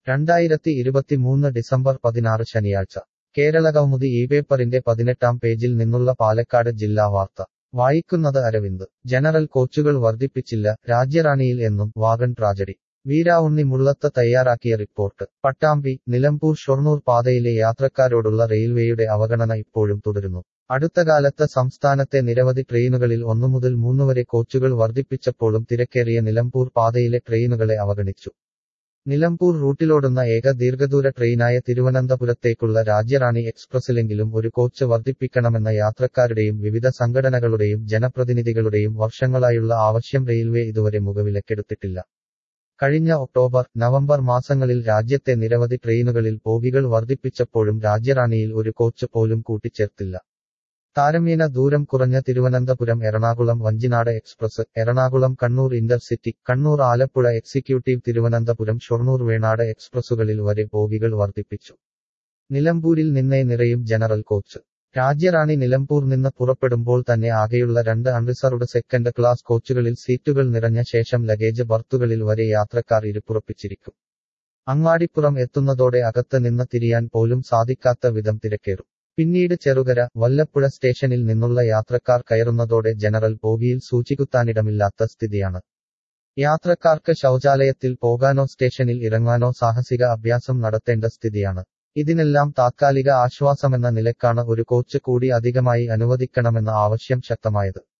രണ്ടായിരത്തി ഇരുപത്തിമൂന്ന് ഡിസംബർ പതിനാറ് ശനിയാഴ്ച കേരളകൗമുദി ഈ പേപ്പറിന്റെ പതിനെട്ടാം പേജിൽ നിന്നുള്ള പാലക്കാട് ജില്ലാ വാർത്ത വായിക്കുന്നത് അരവിന്ദ് ജനറൽ കോച്ചുകൾ വർദ്ധിപ്പിച്ചില്ല രാജ്യറാണിയിൽ എന്നും വാഗൺ ട്രാജഡി വീരാവുണ്ണി മുള്ളത്ത് തയ്യാറാക്കിയ റിപ്പോർട്ട് പട്ടാമ്പി നിലമ്പൂർ ഷൊർണൂർ പാതയിലെ യാത്രക്കാരോടുള്ള റെയിൽവേയുടെ അവഗണന ഇപ്പോഴും തുടരുന്നു അടുത്തകാലത്ത് സംസ്ഥാനത്തെ നിരവധി ട്രെയിനുകളിൽ ഒന്നു മുതൽ മൂന്ന് വരെ കോച്ചുകൾ വർദ്ധിപ്പിച്ചപ്പോഴും തിരക്കേറിയ നിലമ്പൂർ പാതയിലെ ട്രെയിനുകളെ അവഗണിച്ചു നിലമ്പൂർ റൂട്ടിലോടുന്ന ഏക ദീർഘദൂര ട്രെയിനായ തിരുവനന്തപുരത്തേക്കുള്ള രാജ്യറാണി എക്സ്പ്രസിലെങ്കിലും ഒരു കോച്ച് വർദ്ധിപ്പിക്കണമെന്ന യാത്രക്കാരുടെയും വിവിധ സംഘടനകളുടെയും ജനപ്രതിനിധികളുടെയും വർഷങ്ങളായുള്ള ആവശ്യം റെയിൽവേ ഇതുവരെ മുഖവിലക്കെടുത്തിട്ടില്ല കഴിഞ്ഞ ഒക്ടോബർ നവംബർ മാസങ്ങളിൽ രാജ്യത്തെ നിരവധി ട്രെയിനുകളിൽ ബോഗികൾ വർദ്ധിപ്പിച്ചപ്പോഴും രാജ്യറാണിയിൽ ഒരു കോച്ച് പോലും കൂട്ടിച്ചേർത്തില്ല താരമീന ദൂരം കുറഞ്ഞ Thiruvananthapuram Ernakulam Vanchinad express Ernakulam Kannur intercity Kannur Alappuzha executive Thiruvananthapuram Shoranur Venad എക്സ്പ്രസുകളിൽ വരെ ബോഗികൾ വർദ്ധിപ്പിച്ചു നിലമ്പൂരിൽ നിന്നേ നിറയും ജനറൽ കോച്ച് രാജ്യറാണി നിലമ്പൂർ നിന്ന് പുറപ്പെടുമ്പോൾ തന്നെ ആകെയുള്ള രണ്ട് അൺറിസർവ്ഡ് സെക്കൻഡ് ക്ലാസ് കോച്ചുകളിൽ സീറ്റുകൾ നിറഞ്ഞ ശേഷം ലഗേജ് ബർത്തുകളിൽ വരെ യാത്രക്കാർ ഇരുപ്പുറപ്പിച്ചിരിക്കും അങ്ങാടിപ്പുറം എത്തുന്നതോടെ അകത്ത് നിന്ന് തിരിയാൻ പോലും സാധിക്കാത്ത വിധം തിരക്കേറും പിന്നീട് ചെറുകര വല്ലപ്പുഴ സ്റ്റേഷനിൽ നിന്നുള്ള യാത്രക്കാർ കയറുന്നതോടെ ജനറൽ ബോഗിയിൽ സൂചികുത്താനിടമില്ലാത്ത സ്ഥിതിയാണ് യാത്രക്കാർക്ക് ശൗചാലയത്തിൽ പോകാനോ സ്റ്റേഷനിൽ ഇറങ്ങാനോ സാഹസിക അഭ്യാസം നടത്തേണ്ട സ്ഥിതിയാണ് ഇതിനെല്ലാം താത്കാലിക ആശ്വാസമെന്ന നിലക്കാണ് ഒരു കോച്ച് കൂടി അധികമായി അനുവദിക്കണമെന്ന ആവശ്യം ശക്തമായത്